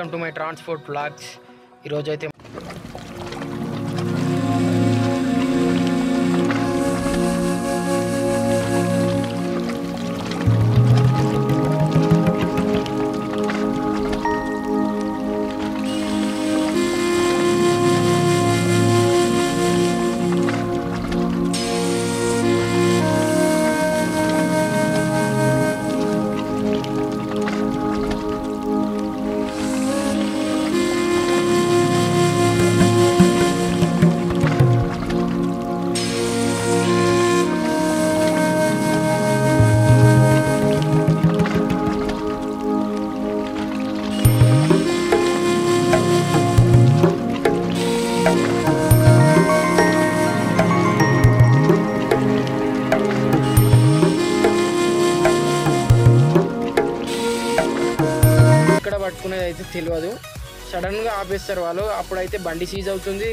Welcome to my transport blogs ఈరోజు అయితే ఇక్కడ పట్టుకునేది అయితే తెలియదు సడన్గా ఆపేస్తారు వాళ్ళు అప్పుడైతే బండి సీజ్ అవుతుంది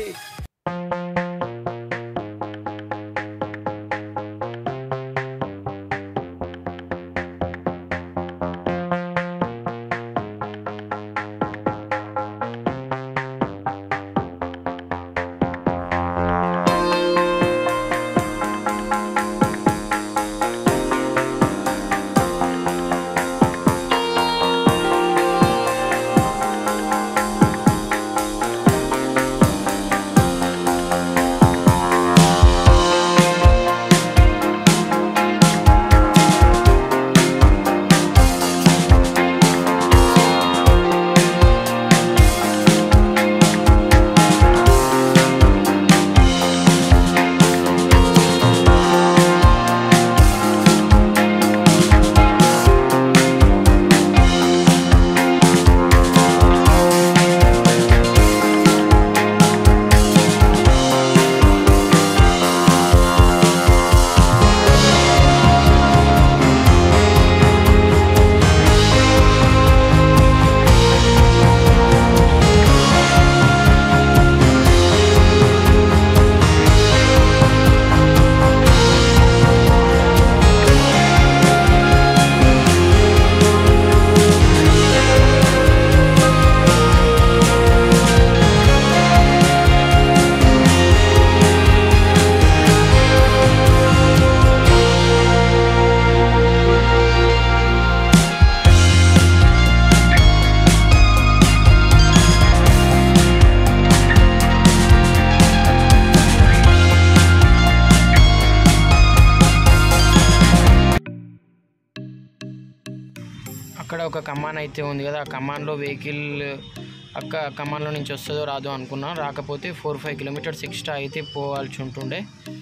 అక్కడ ఒక కమాన్ అయితే ఉంది కదా ఆ కమాన్లో వెహికల్ అక్క కమాన్లో నుంచి వస్తుందో రాదో అనుకున్నా రాకపోతే ఫోర్ ఫైవ్ కిలోమీటర్స్ ఎక్స్ట్రా అయితే పోవాల్సి ఉంటుండే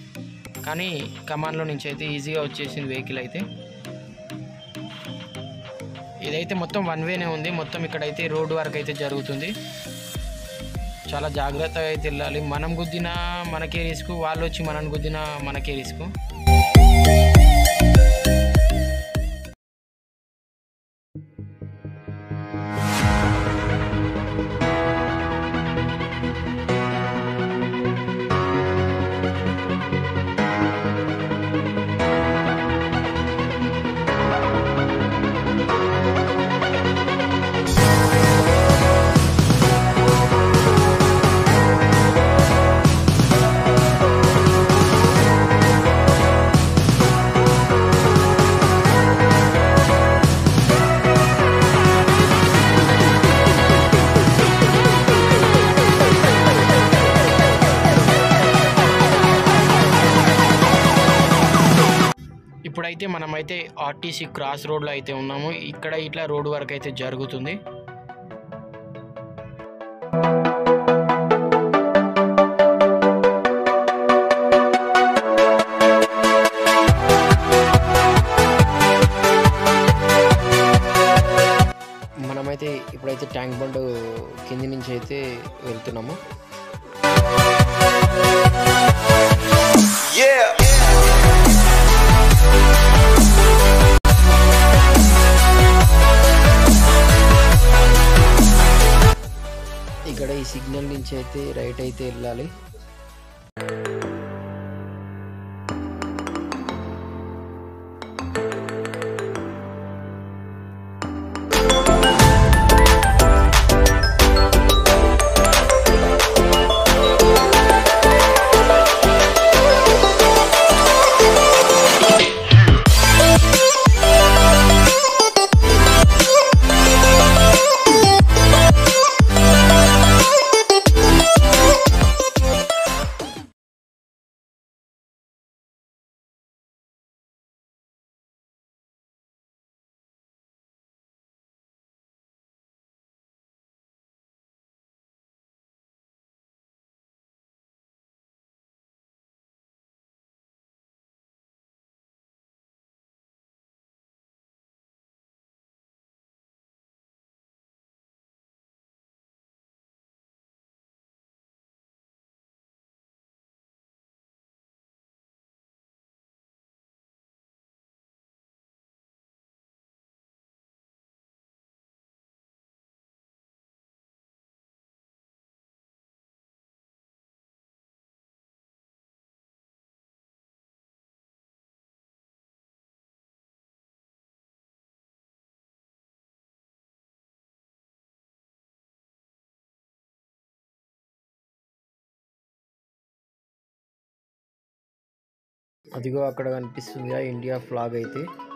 కానీ కమాన్లో నుంచి అయితే ఈజీగా వచ్చేసింది వెహికల్ అయితే ఇదైతే మొత్తం వన్ వేనే ఉంది మొత్తం ఇక్కడైతే రోడ్డు వరకు అయితే జరుగుతుంది చాలా జాగ్రత్తగా అయితే వెళ్ళాలి మనం గుద్దినా మనకే రిస్క్ వాళ్ళు వచ్చి మనని గుద్దినా మనకే రిస్క్ ఇప్పుడైతే మనమైతే ఆర్టీసీ క్రాస్ రోడ్లో అయితే ఉన్నాము ఇక్కడ ఇట్లా రోడ్డు వరకు అయితే జరుగుతుంది మనమైతే ఇప్పుడైతే ట్యాంక్ బండ్ కింది నుంచి అయితే వెళ్తున్నాము Yeah. ఇక్కడ ఈ సిగ్నల్ నుంచి అయితే రైట్ అయితే వెళ్ళాలి అదిగో అక్కడ కనిపిస్తుంది ఆ ఇండియా ఫ్లాగ్ అయితే